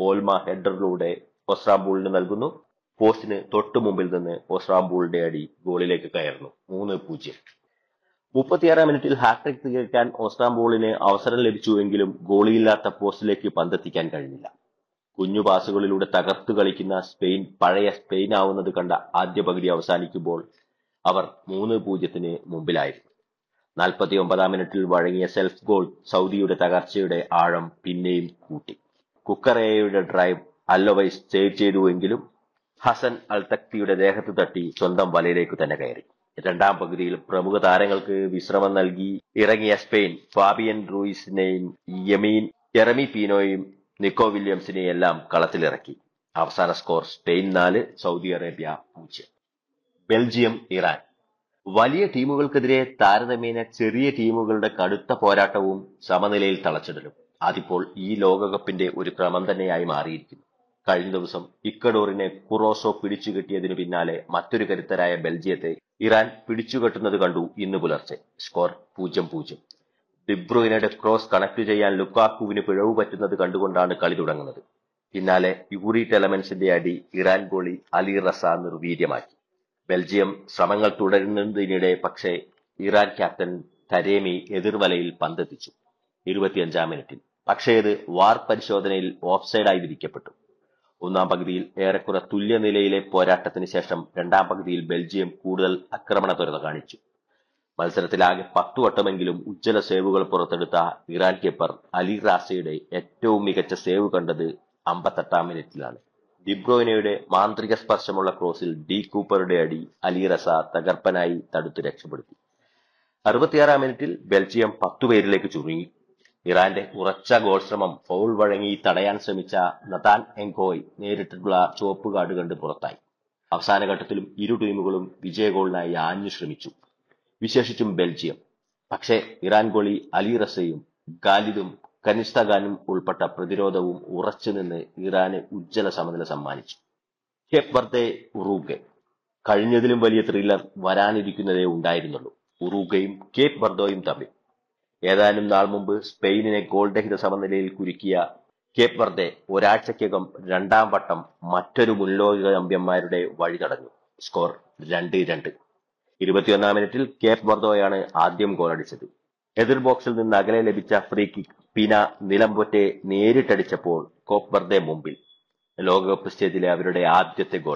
ഓൽമ ഹെഡറിലൂടെ ഒസ്രാംബൂളിന് നൽകുന്നു പോസ്റ്റിന് തൊട്ടു മുമ്പിൽ നിന്ന് ഒസ്രാംബൂളിന്റെ അടി ഗോളിലേക്ക് കയറുന്നു മൂന്ന് പൂജ്യം മുപ്പത്തിയാറാം മിനിറ്റിൽ ഹാട്രിക് തികയ്ക്കാൻ ഓസ്ട്രാംബോളിന് അവസരം ലഭിച്ചുവെങ്കിലും ഗോളിയില്ലാത്ത പോസ്റ്റിലേക്ക് പന്തെത്തിക്കാൻ കഴിഞ്ഞില്ല കുഞ്ഞു പാസുകളിലൂടെ തകർത്തു കളിക്കുന്ന സ്പെയിൻ പഴയ സ്പെയിൻ ആവുന്നത് കണ്ട ആദ്യ പകുതി അവസാനിക്കുമ്പോൾ അവർ മൂന്ന് പൂജ്യത്തിന് മുമ്പിലായിരുന്നു നാൽപ്പത്തി ഒമ്പതാം മിനിറ്റിൽ വഴങ്ങിയ സെൽഫ് ഗോൾ സൗദിയുടെ തകർച്ചയുടെ ആഴം പിന്നെയും കൂട്ടി കുക്കറേയുടെ ഡ്രൈവ് അല്ലവൈസ് സേവ് ചെയ്തുവെങ്കിലും ഹസൻ അൽതക്തിയുടെ ദേഹത്ത് തട്ടി സ്വന്തം വലയിലേക്ക് തന്നെ കയറി രണ്ടാം പകുതിയിൽ പ്രമുഖ താരങ്ങൾക്ക് വിശ്രമം നൽകി ഇറങ്ങിയ സ്പെയിൻ ഫാബിയൻ റൂയിസിനെയും യമീൻ എറമി പീനോയും നിക്കോ വില്യംസിനെയും എല്ലാം കളത്തിലിറക്കി അവസാന സ്കോർ സ്പെയിൻ നാല് സൗദി അറേബ്യ പൂജ്യം ബെൽജിയം ഇറാൻ വലിയ ടീമുകൾക്കെതിരെ താരതമ്യേന ചെറിയ ടീമുകളുടെ കടുത്ത പോരാട്ടവും സമനിലയിൽ തളച്ചിടലും അതിപ്പോൾ ഈ ലോകകപ്പിന്റെ ഒരു ക്രമം തന്നെയായി മാറിയിരിക്കുന്നു കഴിഞ്ഞ ദിവസം ഇക്കഡോറിനെ കുറോസോ പിടിച്ചുകെട്ടിയതിനു പിന്നാലെ മറ്റൊരു കരുത്തരായ ബെൽജിയത്തെ ഇറാൻ പിടിച്ചുകെട്ടുന്നത് കണ്ടു ഇന്ന് പുലർച്ചെ സ്കോർ പൂജ്യം പൂജ്യം ഡിബ്രോയിനയുടെ ക്രോസ് കണക്ട് ചെയ്യാൻ ലുക്കാക്കുവിന് പിഴവ് പറ്റുന്നത് കണ്ടുകൊണ്ടാണ് കളി തുടങ്ങുന്നത് പിന്നാലെ യൂറി ടെലമെന്റ്സിന്റെ അടി ഇറാൻ ഗോളി അലി റസ നിർവീര്യമാക്കി ബെൽജിയം ശ്രമങ്ങൾ തുടരുന്നതിനിടെ പക്ഷേ ഇറാൻ ക്യാപ്റ്റൻ തരേമി എതിർവലയിൽ പന്തെത്തിച്ചു ഇരുപത്തിയഞ്ചാം മിനിറ്റിൽ പക്ഷേ ഇത് വാർ പരിശോധനയിൽ ഓഫ്സൈഡായി വിധിക്കപ്പെട്ടു ഒന്നാം പകുതിയിൽ ഏറെക്കുറെ തുല്യ നിലയിലെ പോരാട്ടത്തിന് ശേഷം രണ്ടാം പകുതിയിൽ ബെൽജിയം കൂടുതൽ ആക്രമണ ത്വരത കാണിച്ചു മത്സരത്തിലാകെ പത്തു വട്ടമെങ്കിലും ഉജ്ജ്വല സേവുകൾ പുറത്തെടുത്ത ഇറാൻ കീപ്പർ അലി റാസയുടെ ഏറ്റവും മികച്ച സേവ് കണ്ടത് അമ്പത്തെട്ടാം മിനിറ്റിലാണ് ഡിബ്രോയിനയുടെ മാന്ത്രിക സ്പർശമുള്ള ക്രോസിൽ ഡി കൂപ്പറുടെ അടി അലി റസ തകർപ്പനായി തടുത്ത് രക്ഷപ്പെടുത്തി അറുപത്തിയാറാം മിനിറ്റിൽ ബെൽജിയം പത്തുപേരിലേക്ക് ചുരുങ്ങി ഇറാന്റെ ഉറച്ച ഗോൾ ശ്രമം ഫൗൾ വഴങ്ങി തടയാൻ ശ്രമിച്ച നതാൻ എങ്കോയ് നേരിട്ടുള്ള ചുവപ്പ് കാർഡ് കണ്ട് പുറത്തായി അവസാന ഘട്ടത്തിലും ഇരു ടീമുകളും വിജയ ഗോളിനായി ആഞ്ഞു ശ്രമിച്ചു വിശേഷിച്ചും ബെൽജിയം പക്ഷേ ഇറാൻ ഗോളി അലി റസയും ഖാലിദും കനിഷ്തഖാനും ഉൾപ്പെട്ട പ്രതിരോധവും ഉറച്ചുനിന്ന് ഇറാന് ഉജ്ജ്വല സമനില സമ്മാനിച്ചു കേപ്പ് വർദ്ദേ ഉറൂഗെ കഴിഞ്ഞതിലും വലിയ ത്രില്ലർ വരാനിരിക്കുന്നതേ ഉണ്ടായിരുന്നുള്ളൂ ഉറൂഗയും കേപ്പ് വർദ്ധോയും തമ്മിൽ ഏതാനും നാൾ മുമ്പ് സ്പെയിനിനെ ഗോൾ രഹിത സമനിലയിൽ കുരുക്കിയ കേപ്പ് വർദ്ദേ ഒരാഴ്ചക്കകം രണ്ടാം വട്ടം മറ്റൊരു മുൻലോക ചാമ്പ്യന്മാരുടെ വഴി തടഞ്ഞു സ്കോർ രണ്ട് രണ്ട് ഇരുപത്തിയൊന്നാം മിനിറ്റിൽ കേപ്പ് വർദ്ധോയാണ് ആദ്യം ഗോളടിച്ചത് എതിർ ബോക്സിൽ നിന്ന് അകലെ ലഭിച്ച ഫ്രീ കിക്ക് പിന നിലംപൊറ്റെ നേരിട്ടടിച്ചപ്പോൾ കോപ്പ് വർദ്ദേ മുമ്പിൽ ലോകകപ്പ് സ്റ്റേജിലെ അവരുടെ ആദ്യത്തെ ഗോൾ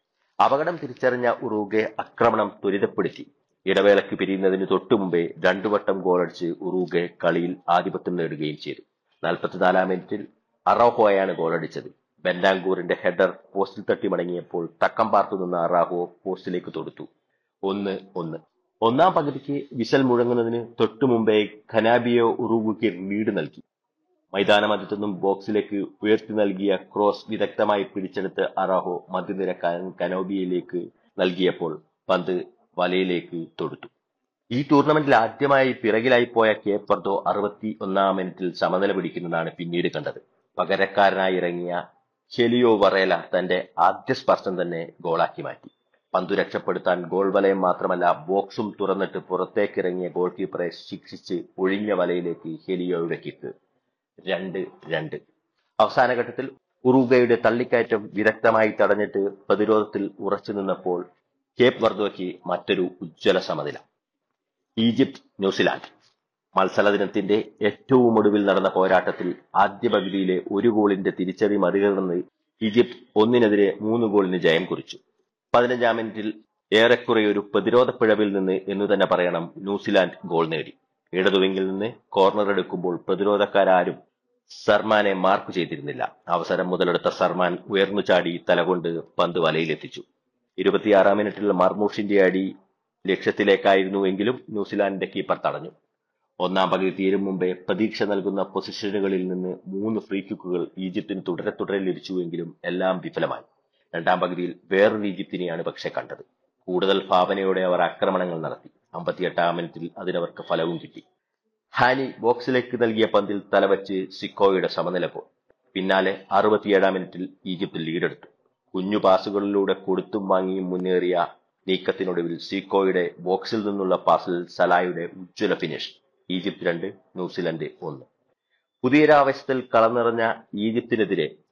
അപകടം തിരിച്ചറിഞ്ഞ ഉറൂഗെ ആക്രമണം ത്വരിതപ്പെടുത്തി ഇടവേളയ്ക്ക് പിരിയുന്നതിന് തൊട്ടു മുമ്പേ രണ്ടു വട്ടം ഗോളടിച്ച് ഉറൂഗെ കളിയിൽ ആധിപത്യം നേടുകയും ചെയ്തു നാൽപ്പത്തിനാലാം മിനിറ്റിൽ അറോഹോയാണ് ഗോളടിച്ചത് ബെൻഡാങ്കൂറിന്റെ ഹെഡർ പോസ്റ്റിൽ തട്ടി മടങ്ങിയപ്പോൾ തക്കം പാർത്തു നിന്ന അറാഹോ പോസ്റ്റിലേക്ക് തൊടുത്തു ഒന്ന് ഒന്ന് ഒന്നാം പകുതിക്ക് വിശൽ മുഴങ്ങുന്നതിന് തൊട്ടു മുമ്പേ ഖനാബിയോ ഉറുഗുക്ക് ലീഡ് നൽകി മൈതാനമധ്യത്തുനിന്നും ബോക്സിലേക്ക് ഉയർത്തി നൽകിയ ക്രോസ് വിദഗ്ധമായി പിടിച്ചെടുത്ത് അറാഹോ മധ്യനിര കനോബിയയിലേക്ക് നൽകിയപ്പോൾ പന്ത് വലയിലേക്ക് തൊടുത്തു ഈ ടൂർണമെന്റിൽ ആദ്യമായി പിറകിലായി പോയ കേപ്പ് വർദ്ധോ അറുപത്തി ഒന്നാം മിനിറ്റിൽ സമനില പിടിക്കുന്നതാണ് പിന്നീട് കണ്ടത് പകരക്കാരനായി ഇറങ്ങിയ ഹെലിയോ വറേല തന്റെ ആദ്യ സ്പർശം തന്നെ ഗോളാക്കി മാറ്റി പന്തു രക്ഷപ്പെടുത്താൻ ഗോൾ വലയം മാത്രമല്ല ബോക്സും തുറന്നിട്ട് പുറത്തേക്കിറങ്ങിയ ഗോൾ കീപ്പറെ ശിക്ഷിച്ച് ഒഴിഞ്ഞ വലയിലേക്ക് ഹെലിയോയുടെ കിക്ക് രണ്ട് രണ്ട് അവസാന ഘട്ടത്തിൽ ഉറുഗയുടെ തള്ളിക്കയറ്റം വിദഗ്ധമായി തടഞ്ഞിട്ട് പ്രതിരോധത്തിൽ ഉറച്ചു നിന്നപ്പോൾ കേപ്പ് വർദ്ധോയ്ക്ക് മറ്റൊരു ഉജ്ജ്വല സമനില ഈജിപ്ത് ന്യൂസിലാൻഡ് മത്സര ദിനത്തിന്റെ ഏറ്റവും ഒടുവിൽ നടന്ന പോരാട്ടത്തിൽ ആദ്യ പകുതിയിലെ ഒരു ഗോളിന്റെ തിരിച്ചടി മറികടന്ന് ഈജിപ്ത് ഒന്നിനെതിരെ മൂന്ന് ഗോളിന് ജയം കുറിച്ചു പതിനഞ്ചാം മിനിറ്റിൽ ഏറെക്കുറെ ഒരു പ്രതിരോധ പിഴവിൽ നിന്ന് എന്ന് തന്നെ പറയണം ന്യൂസിലാൻഡ് ഗോൾ നേടി ഇടതുവിങ്ങിൽ നിന്ന് കോർണർ എടുക്കുമ്പോൾ പ്രതിരോധക്കാരും സർമാനെ മാർക്ക് ചെയ്തിരുന്നില്ല അവസരം മുതലെടുത്ത സർമാൻ ഉയർന്നു ചാടി തലകൊണ്ട് പന്ത് വലയിലെത്തിച്ചു ഇരുപത്തിയാറാം മിനിറ്റിൽ മർമൂഷിന്റെ അടി ലക്ഷ്യത്തിലേക്കായിരുന്നുവെങ്കിലും ന്യൂസിലാൻഡിന്റെ കീപ്പർ തടഞ്ഞു ഒന്നാം പകുതി തീരും മുമ്പേ പ്രതീക്ഷ നൽകുന്ന പൊസിഷനുകളിൽ നിന്ന് മൂന്ന് ഫ്രീ കിക്കുകൾ ഈജിപ്തിന് തുടരെ തുടരെ ലഭിച്ചുവെങ്കിലും എല്ലാം വിഫലമായി രണ്ടാം പകുതിയിൽ വേറൊരു ഈജിപ്തിനെയാണ് പക്ഷെ കണ്ടത് കൂടുതൽ ഭാവനയോടെ അവർ ആക്രമണങ്ങൾ നടത്തി അമ്പത്തിയെട്ടാം മിനിറ്റിൽ അതിനവർക്ക് ഫലവും കിട്ടി ഹാനി ബോക്സിലേക്ക് നൽകിയ പന്തിൽ തലവച്ച് സിക്കോയുടെ സമനില ഗോൾ പിന്നാലെ അറുപത്തിയേഴാം മിനിറ്റിൽ ഈജിപ്ത് ലീഡെടുത്തു കുഞ്ഞു പാസുകളിലൂടെ കൊടുത്തും വാങ്ങിയും മുന്നേറിയ നീക്കത്തിനൊടുവിൽ സീക്കോയുടെ ബോക്സിൽ നിന്നുള്ള പാസിൽ സലായുടെ ഉജ്ജ്വല ഫിനിഷ് ഈജിപ്ത് രണ്ട് ന്യൂസിലൻഡ് ഒന്ന് പുതിയൊരാവശ്യത്തിൽ കളനിറഞ്ഞ ഈജിപ്തിനെതിരെ